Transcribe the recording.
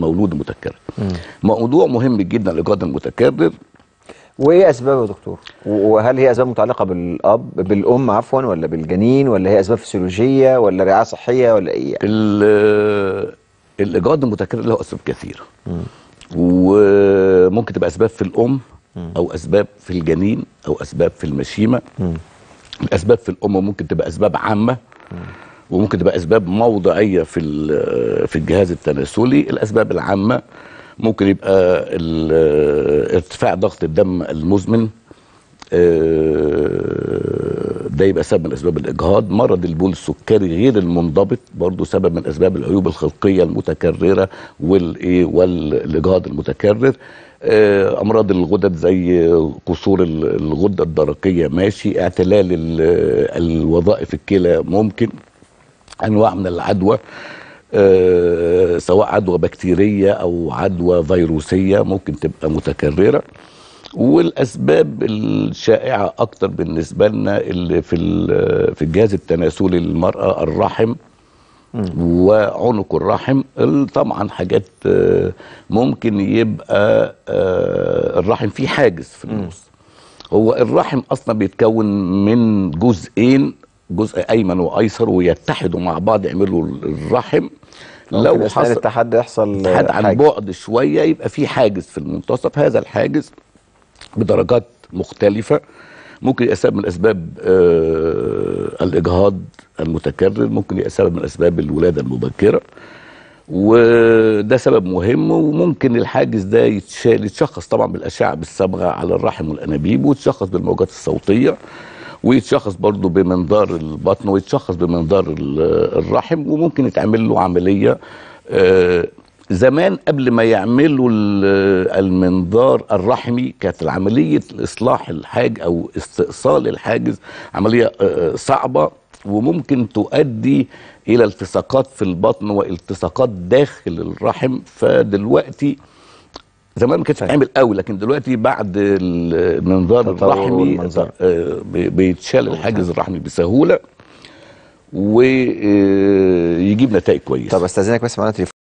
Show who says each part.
Speaker 1: المولود المتكرر موضوع مهم جدا الاجهاض المتكرر
Speaker 2: وايه اسبابه يا دكتور و- وهل هي اسباب متعلقه بالاب بالام عفوا ولا بالجنين ولا هي اسباب فسيولوجيه ولا رعايه صحيه ولا ايه يعني؟
Speaker 1: ال- الاجهاض المتكرر له اسباب كثيره وممكن تبقى اسباب في الام او اسباب في الجنين او اسباب في المشيمه الاسباب في الام ممكن تبقى اسباب عامه وممكن تبقى اسباب موضعيه في ال- في الجهاز التناسلي الاسباب العامه ممكن يبقى ال- ارتفاع ضغط الدم المزمن آه، ده يبقى سبب من اسباب الاجهاض مرض البول السكري غير المنضبط برضه سبب من اسباب العيوب الخلقيه المتكرره والايه والاجهاض المتكرر آه، امراض الغدد زي قصور ال- الغده الدرقيه ماشي اعتلال ال- الوظائف الكلى ممكن انواع من العدوى آه، سواء عدوى بكتيريه او عدوى فيروسيه ممكن تبقى متكرره والاسباب الشائعه اكتر بالنسبه لنا اللي في ال- في الجهاز التناسلي للمراه الرحم وعنق الرحم ال- طبعا حاجات آه، ممكن يبقى آه، الرحم فيه حاجز في النص هو الرحم اصلا بيتكون من جزئين جزء ايمن وايسر ويتحدوا مع بعض يعملوا الرحم
Speaker 2: ممكن
Speaker 1: لو
Speaker 2: اثناء
Speaker 1: حصل
Speaker 2: الاتحاد ده يحصل
Speaker 1: اتحاد عن
Speaker 2: حاجة.
Speaker 1: بعد شويه يبقى في حاجز في المنتصف هذا الحاجز بدرجات مختلفه ممكن يبقى سبب من اسباب آه الاجهاض المتكرر ممكن يبقى سبب من اسباب الولاده المبكره وده سبب مهم وممكن الحاجز ده يتشال يتشخص طبعا بالاشعه بالصبغه على الرحم والانابيب ويتشخص بالموجات الصوتيه ويتشخص برضه بمنظار البطن ويتشخص بمنظار ال- الرحم وممكن يتعمل له عمليه آه، زمان قبل ما يعملوا ال- المنظار الرحمي كانت عمليه اصلاح الحاج او استئصال الحاجز عمليه آه، صعبه وممكن تؤدي الى التصاقات في البطن والتصاقات داخل الرحم فدلوقتي زمان ما كانتش بتعمل قوي لكن دلوقتي بعد المنظار
Speaker 2: التطور
Speaker 1: الرحمي
Speaker 2: والمنظار.
Speaker 1: آه، بي- بيتشال الحاجز الرحمي بسهوله ويجيب نتائج كويسه
Speaker 2: طب استاذنك بس معانا تليفون